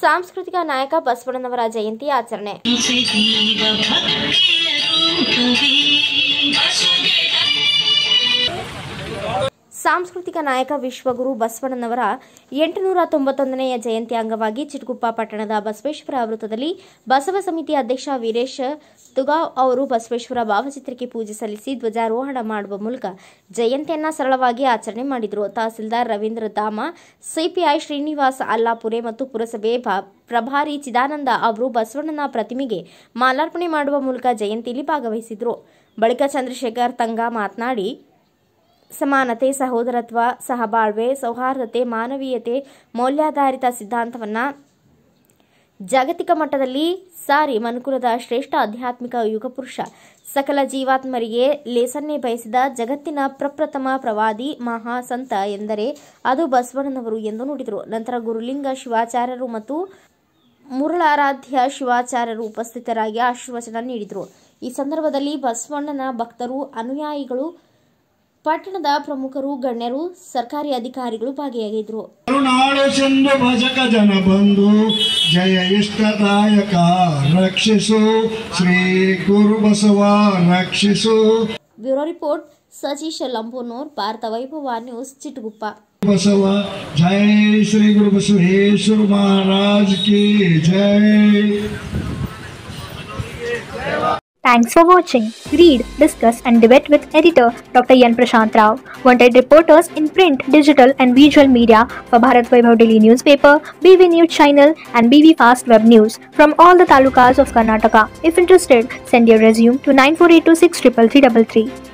ಸಾಂಸ್ಕೃತಿಕ ನಾಯಕ ಬಸವಣ್ಣನವರ ಜಯಂತಿ ಆಚರಣೆ ಜೀವ ಭಕ್ತಿಯ ರೂಪವೇ ಸಾಂಸ್ಕೃತಿಕ ನಾಯಕ ವಿಶ್ವಗುರು ಬಸವಣ್ಣನವರ ಎಂಟುನೂರ ತೊಂಬತ್ತೊಂದನೆಯ ಜಯಂತಿ ಅಂಗವಾಗಿ ಚಿಟಗುಪ್ಪ ಪಟ್ಟಣದ ಬಸವೇಶ್ವರ ವೃತ್ತದಲ್ಲಿ ಬಸವ ಸಮಿತಿ ಅಧ್ಯಕ್ಷ ವೀರೇಶ್ ತುಗಾವ್ ಅವರು ಬಸವೇಶ್ವರ ಭಾವಚಿತ್ರಕ್ಕೆ ಪೂಜೆ ಸಲ್ಲಿಸಿ ಧ್ವಜಾರೋಹಣ ಮಾಡುವ ಮೂಲಕ ಜಯಂತಿಯನ್ನ ಸರಳವಾಗಿ ಆಚರಣೆ ಮಾಡಿದರು ತಹಸೀಲ್ದಾರ್ ರವೀಂದ್ರ ಧಾಮ ಸಿಪಿಐ ಶ್ರೀನಿವಾಸ್ ಅಲ್ಲಾಪುರೆ ಮತ್ತು ಪುರಸಭೆ ಭಾ- ಪ್ರಭಾರಿ ಚಿದಾನಂದ ಅವರು ಬಸವಣ್ಣನ ಪ್ರತಿಮೆಗೆ ಮಾಲಾರ್ಪಣೆ ಮಾಡುವ ಮೂಲಕ ಜಯಂತಿಯಲ್ಲಿ ಭಾಗವಹಿಸಿದರು ಬಳಿಕ ಚಂದ್ರಶೇಖರ್ ತಂಗ ಮಾತನಾಡಿ ಸಮಾನತೆ ಸಹೋದರತ್ವ ಸಹಬಾಳ್ವೆ ಸೌಹಾರ್ದತೆ ಮಾನವೀಯತೆ ಮೌಲ್ಯಾಧಾರಿತ ಸಿದ್ಧಾಂತವನ್ನ ಜಾಗತಿಕ ಮಟ್ಟದಲ್ಲಿ ಸಾರಿ ಮನುಕುಲದ ಶ್ರೇಷ್ಠ ಆಧ್ಯಾತ್ಮಿಕ ಯುಗಪುರುಷ ಸಕಲ ಜೀವಾತ್ಮರಿಗೆ ಲೇಸನ್ನೇ ಬಯಸಿದ ಜಗತ್ತಿನ ಪ್ರಪ್ರಥಮ ಪ್ರವಾದಿ ಮಹಾ ಸಂತ ಎಂದರೆ ಅದು ಬಸವಣ್ಣನವರು ಎಂದು ನುಡಿದರು ನಂತರ ಗುರುಲಿಂಗ ಶಿವಾಚಾರ್ಯರು ಮತ್ತು ಮುರಳಾರಾಧ್ಯ ಶಿವಾಚಾರ್ಯರು ಉಪಸ್ಥಿತರಾಗಿ ಆಶೀರ್ವಚನ ನೀಡಿದರು ಈ ಸಂದರ್ಭದಲ್ಲಿ ಬಸವಣ್ಣನ ಭಕ್ತರು ಅನುಯಾಯಿಗಳು ಪಟ್ಟಣದ ಪ್ರಮುಖರು ಗಣ್ಯರು ಸರ್ಕಾರಿ ಅಧಿಕಾರಿಗಳು ಭಾಗಿಯಾಗಿದ್ದರು ಕರುಣಾಳು ಸಿಂಧು ಭಜಕ ಜನ ಬಂಧು ಜಯ ಇಷ್ಟದಾಯಕ ರಕ್ಷಿಸು ಶ್ರೀ ಗುರು ಬಸವ ರಕ್ಷಿಸು bureau report Satish Lambonur Bharata Vaibhava news Chitaguppa Basava ಜೈ ಶ್ರೀ ಗುರು ಬಸವೇಶ್ವರ ಮಹಾರಾಜ್ ಕಿ ಜೈ Thanks for watching. Read, discuss, and debate with editor Dr. Yan Prashant Rao. Wanted reporters in print, digital, and visual media for Bharat Vaibhav Daily newspaper, BV News channel, and BV Fast Web News from all the talukas of Karnataka. If interested, send your resume to 9482633333.